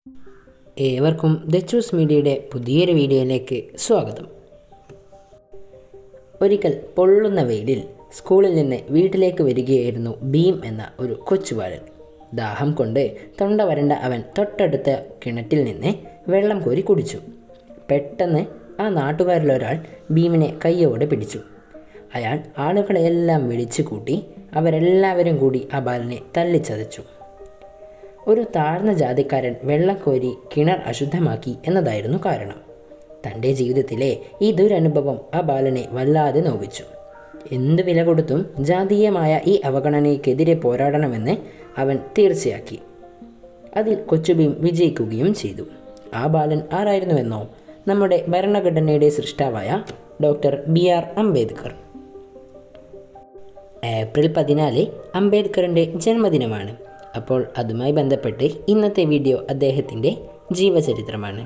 ഏവർക്കും the choose മീഡിയയുടെ പുതിയൊരു വീഡിയോയിലേക്ക് സ്വാഗതം ഒരിക്കൽ പൊള്ളുന്ന വെയിലിൽ സ്കൂളിൽ നിന്ന് വീട്ടിലേക്ക് വരികയായിരുന്നു ഭീം എന്ന ഒരു കൊച്ചുബാലൻ ദാഹം കൊണ്ട് തൊണ്ട വരണ്ട അവൻ തൊട്ടടുത്ത കിണറ്റിൽ നിന്ന് വെള്ളം കോരി കുടിച്ചു പെട്ടെന്ന് ആ നാട്ടുകാരിലൊരാൾ ഭീമിനെ കയ്യോടെ പിടിച്ചു അയാൾ ആളുകളെല്ലാം വിളിച്ചു കൂട്ടി അവരെല്ലാവരും കൂടി ആ ബാലനെ തല്ലിച്ചതച്ചു ഒരു താഴ്ന്ന ജാതിക്കാരൻ വെള്ളക്കോരി കിണർ അശുദ്ധമാക്കി എന്നതായിരുന്നു കാരണം തൻ്റെ ജീവിതത്തിലെ ഈ ദുരനുഭവം ആ ബാലനെ വല്ലാതെ നോവിച്ചു എന്തു വില കൊടുത്തും ജാതീയമായ ഈ അവഗണനയ്ക്കെതിരെ പോരാടണമെന്ന് അവൻ തീർച്ചയാക്കി അതിൽ കൊച്ചുഭീം വിജയിക്കുകയും ചെയ്തു ആ ബാലൻ ആരായിരുന്നുവെന്നോ നമ്മുടെ ഭരണഘടനയുടെ സൃഷ്ടാവായ doctor B R Ambedkar April പതിനാല് അംബേദ്കറിൻ്റെ ജന്മദിനമാണ് അപ്പോൾ അതുമായി ബന്ധപ്പെട്ട് ഇന്നത്തെ വീഡിയോ അദ്ദേഹത്തിൻ്റെ ജീവചരിത്രമാണ്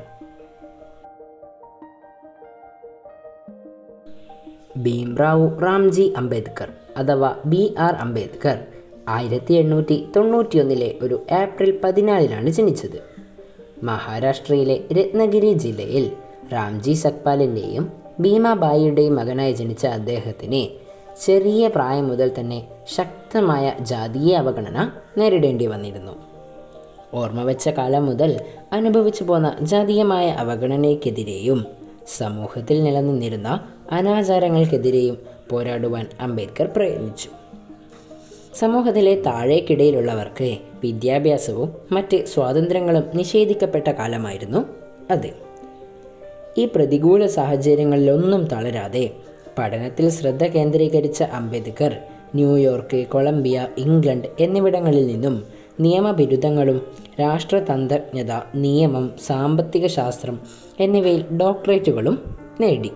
ഭീംറാവു റാംജി അംബേദ്കർ അഥവാ ബി ആർ അംബേദ്കർ ആയിരത്തി എണ്ണൂറ്റി തൊണ്ണൂറ്റിയൊന്നിലെ ഒരു ഏപ്രിൽ പതിനാലിനാണ് ജനിച്ചത് മഹാരാഷ്ട്രയിലെ രത്നഗിരി ജില്ലയിൽ റാംജി സക്പാലിൻ്റെയും ഭീമാബായിയുടെയും മകനായി ജനിച്ച അദ്ദേഹത്തിന് ചെറിയ പ്രായം മുതൽ തന്നെ ശക്തമായ ജാതീയ അവഗണന നേരിടേണ്ടി വന്നിരുന്നു ഓർമ്മ വെച്ച കാലം മുതൽ അനുഭവിച്ചു പോന്ന ജാതീയമായ അവഗണനയ്ക്കെതിരെയും സമൂഹത്തിൽ നിലനിന്നിരുന്ന അനാചാരങ്ങൾക്കെതിരെയും പോരാടുവാൻ അംബേദ്കർ പ്രയത്നിച്ചു സമൂഹത്തിലെ താഴേക്കിടയിലുള്ളവർക്ക് വിദ്യാഭ്യാസവും മറ്റ് സ്വാതന്ത്ര്യങ്ങളും നിഷേധിക്കപ്പെട്ട കാലമായിരുന്നു അത് ഈ പ്രതികൂല സാഹചര്യങ്ങളിലൊന്നും തളരാതെ പഠനത്തിൽ ശ്രദ്ധ കേന്ദ്രീകരിച്ച അംബേദ്കർ ന്യൂയോർക്ക് കൊളംബിയ ഇംഗ്ലണ്ട് എന്നിവിടങ്ങളിൽ നിന്നും നിയമബിരുദങ്ങളും രാഷ്ട്രതന്ത്രജ്ഞത നിയമം സാമ്പത്തിക ശാസ്ത്രം എന്നിവയിൽ ഡോക്ടറേറ്റുകളും നേടി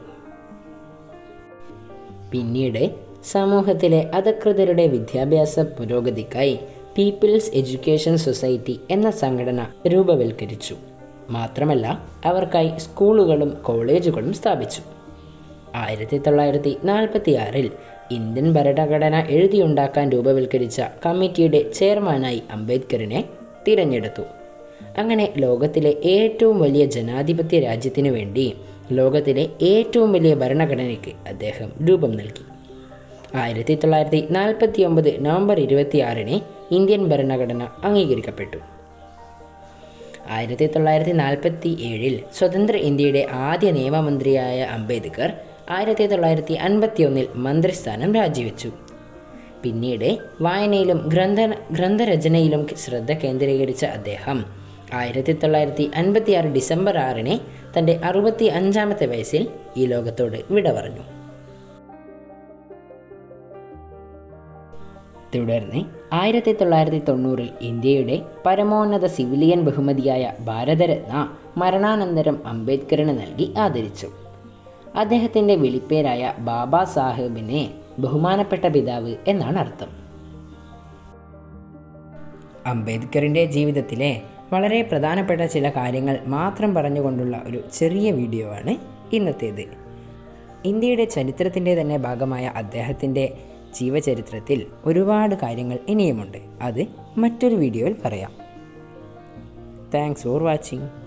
പിന്നീട് സമൂഹത്തിലെ അധകൃതരുടെ വിദ്യാഭ്യാസ പുരോഗതിക്കായി പീപ്പിൾസ് എഡ്യൂക്കേഷൻ സൊസൈറ്റി എന്ന സംഘടന രൂപവൽക്കരിച്ചു മാത്രമല്ല അവർക്കായി സ്കൂളുകളും കോളേജുകളും സ്ഥാപിച്ചു ആയിരത്തി തൊള്ളായിരത്തി നാൽപ്പത്തി ആറിൽ ഇന്ത്യൻ ഭരണഘടന എഴുതിയുണ്ടാക്കാൻ രൂപവൽക്കരിച്ച കമ്മിറ്റിയുടെ ചെയർമാനായി അംബേദ്കറിനെ തിരഞ്ഞെടുത്തു അങ്ങനെ ലോകത്തിലെ ഏറ്റവും വലിയ ജനാധിപത്യ രാജ്യത്തിനു വേണ്ടി ലോകത്തിലെ ഏറ്റവും വലിയ ഭരണഘടനയ്ക്ക് അദ്ദേഹം രൂപം നൽകി ആയിരത്തി തൊള്ളായിരത്തി നാൽപ്പത്തി ഒമ്പത് നവംബർ ഇരുപത്തി ആറിന് ഇന്ത്യൻ ഭരണഘടന അംഗീകരിക്കപ്പെട്ടു ആയിരത്തി തൊള്ളായിരത്തി നാൽപ്പത്തി ഏഴിൽ സ്വതന്ത്ര ഇന്ത്യയുടെ ആദ്യ നിയമമന്ത്രിയായ അംബേദ്കർ ആയിരത്തി തൊള്ളായിരത്തി അൻപത്തി ഒന്നിൽ മന്ത്രിസ്ഥാനം രാജിവെച്ചു പിന്നീട് വായനയിലും ഗ്രന്ഥ ഗ്രന്ഥരചനയിലും ശ്രദ്ധ കേന്ദ്രീകരിച്ച അദ്ദേഹം ആയിരത്തി തൊള്ളായിരത്തി അൻപത്തി ആറ് ഡിസംബർ ആറിന് തൻ്റെ അറുപത്തി അഞ്ചാമത്തെ വയസ്സിൽ ഈ ലോകത്തോട് വിട പറഞ്ഞു തുടർന്ന് ആയിരത്തി തൊള്ളായിരത്തി തൊണ്ണൂറിൽ ഇന്ത്യയുടെ പരമോന്നത സിവിലിയൻ ബഹുമതിയായ ഭാരതരത്ന മരണാനന്തരം അംബേദ്കറിന് നൽകി ആദരിച്ചു അദ്ദേഹത്തിൻ്റെ വിളിപ്പേരായ ബാബാ സാഹിബിനെ ബഹുമാനപ്പെട്ട പിതാവ് എന്നാണ് അർത്ഥം അംബേദ്കറിൻ്റെ ജീവിതത്തിലെ വളരെ പ്രധാനപ്പെട്ട ചില കാര്യങ്ങൾ മാത്രം പറഞ്ഞുകൊണ്ടുള്ള ഒരു ചെറിയ വീഡിയോ ആണ് ഇന്നത്തേത് ഇന്ത്യയുടെ ചരിത്രത്തിൻ്റെ തന്നെ ഭാഗമായ അദ്ദേഹത്തിൻ്റെ ജീവചരിത്രത്തിൽ ഒരുപാട് കാര്യങ്ങൾ ഇനിയുമുണ്ട് അത് മറ്റൊരു വീഡിയോയിൽ പറയാം താങ്ക്സ് ഫോർ വാച്ചിങ്